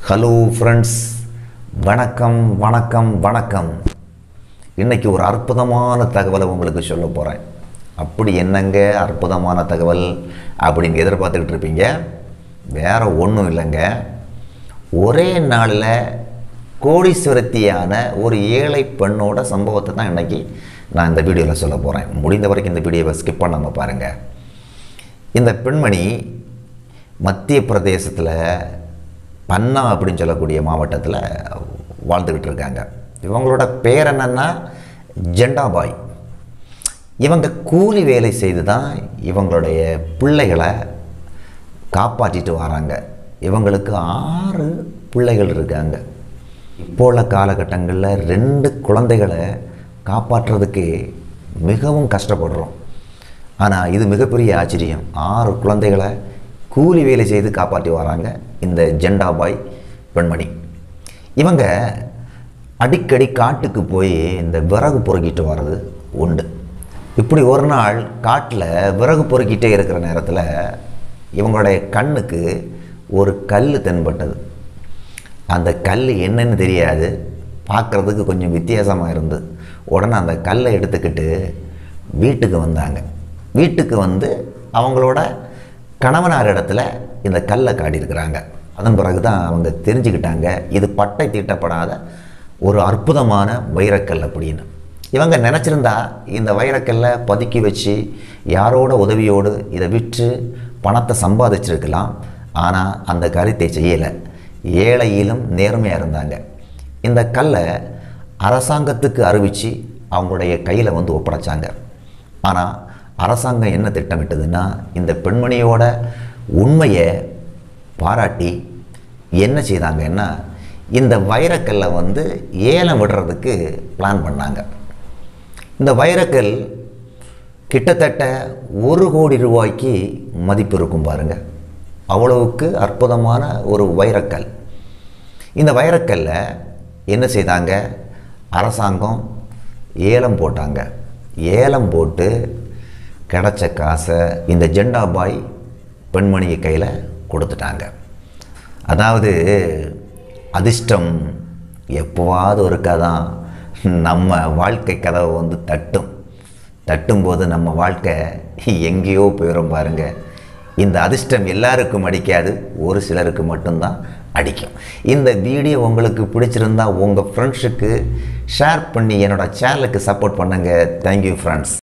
hello friends வணக்கம் வணக்கம் வணக்கம் இன்னைக்கு ஒரு அற்புதமான தகவலை உங்களுக்கு சொல்ல போகிறேன் அப்படி என்னங்க அற்புதமான தகவல் அப்படின்னு எதிர்பார்த்துக்கிட்டு இருப்பீங்க வேற ஒன்றும் இல்லைங்க ஒரே நாளில் கோடீஸ்வரத்தியான ஒரு ஏழை பெண்ணோட சம்பவத்தை தான் இன்னைக்கு நான் இந்த வீடியோவில் சொல்ல போகிறேன் முடிந்த வரைக்கும் இந்த வீடியோவை ஸ்கிப் பண்ணாமல் பாருங்கள் இந்த பெண்மணி மத்திய பிரதேசத்தில் பன்னா அப்படின்னு சொல்லக்கூடிய மாவட்டத்தில் வாழ்ந்துக்கிட்டு இருக்காங்க இவங்களோட பேர் என்னன்னா ஜெண்டாபாய் இவங்க கூலி வேலை செய்து தான் இவங்களுடைய பிள்ளைகளை காப்பாற்றிட்டு வராங்க இவங்களுக்கு ஆறு பிள்ளைகள் இருக்காங்க இப்போ உள்ள காலகட்டங்களில் ரெண்டு குழந்தைகளை காப்பாற்றுறதுக்கு மிகவும் கஷ்டப்படுறோம் ஆனால் இது மிகப்பெரிய ஆச்சரியம் ஆறு குழந்தைகளை கூலி வேலை செய்து காப்பாற்றி வராங்க இந்த ஜெண்டாபாய் பெண்மணி இவங்க அடிக்கடி காட்டுக்கு போய் இந்த விறகு பொறுக்கிட்டு வர்றது உண்டு இப்படி ஒரு நாள் காட்டில் விறகு பொறுக்கிட்டே இருக்கிற நேரத்தில் இவங்களுடைய கண்ணுக்கு ஒரு கல் தென்பட்டது அந்த கல் என்னன்னு தெரியாது பார்க்குறதுக்கு கொஞ்சம் வித்தியாசமாக இருந்து உடனே அந்த கல்லை எடுத்துக்கிட்டு வீட்டுக்கு வந்தாங்க வீட்டுக்கு வந்து அவங்களோட கணவனார் இடத்துல இந்த கல்லை காட்டியிருக்கிறாங்க அதன் பிறகு தான் அவங்க தெரிஞ்சுக்கிட்டாங்க இது பட்டை தீட்டப்படாத ஒரு அற்புதமான வைரக்கல் அப்படின்னு இவங்க நினச்சிருந்தா இந்த வைரக்கல்லை பதுக்கி வச்சு யாரோட உதவியோடு இதை விற்று பணத்தை சம்பாதிச்சிருக்கலாம் ஆனால் அந்த கருத்தை செய்யலை ஏழையிலும் நேர்மையாக இருந்தாங்க இந்த கல்லை அரசாங்கத்துக்கு அறிவித்து அவங்களுடைய கையில் வந்து ஒப்படைச்சாங்க ஆனால் அரசாங்கம் என்ன திட்டமிட்டதுன்னா இந்த பெண்மணியோட உண்மையை பாராட்டி என்ன செய்தாங்கன்னா இந்த வைரக்கல்லை வந்து ஏலம் விடுறதுக்கு பிளான் பண்ணாங்க இந்த வைரக்கல் கிட்டத்தட்ட ஒரு கோடி ரூபாய்க்கு மதிப்பு இருக்கும் பாருங்க அவ்வளவுக்கு அற்புதமான ஒரு வைரக்கல் இந்த வைரக்கல்ல என்ன செய்தாங்க அரசாங்கம் ஏலம் போட்டாங்க ஏலம் போட்டு கிடைச்ச காசை இந்த ஜெண்டாபாய் பெண்மணிக்கு கையில் கொடுத்துட்டாங்க அதாவது அதிர்ஷ்டம் எப்போவாவது ஒருக்கா தான் நம்ம வாழ்க்கை கதவை வந்து தட்டும் தட்டும்போது நம்ம வாழ்க்கை எங்கேயோ போயிடும் பாருங்க இந்த அதிர்ஷ்டம் எல்லாருக்கும் அடிக்காது ஒரு சிலருக்கு மட்டும்தான் அடிக்கும் இந்த வீடியோ உங்களுக்கு பிடிச்சிருந்தா உங்கள் ஃப்ரெண்ட்ஸுக்கு ஷேர் பண்ணி என்னோட சேனலுக்கு சப்போர்ட் பண்ணுங்கள் தேங்க்யூ ஃப்ரெண்ட்ஸ்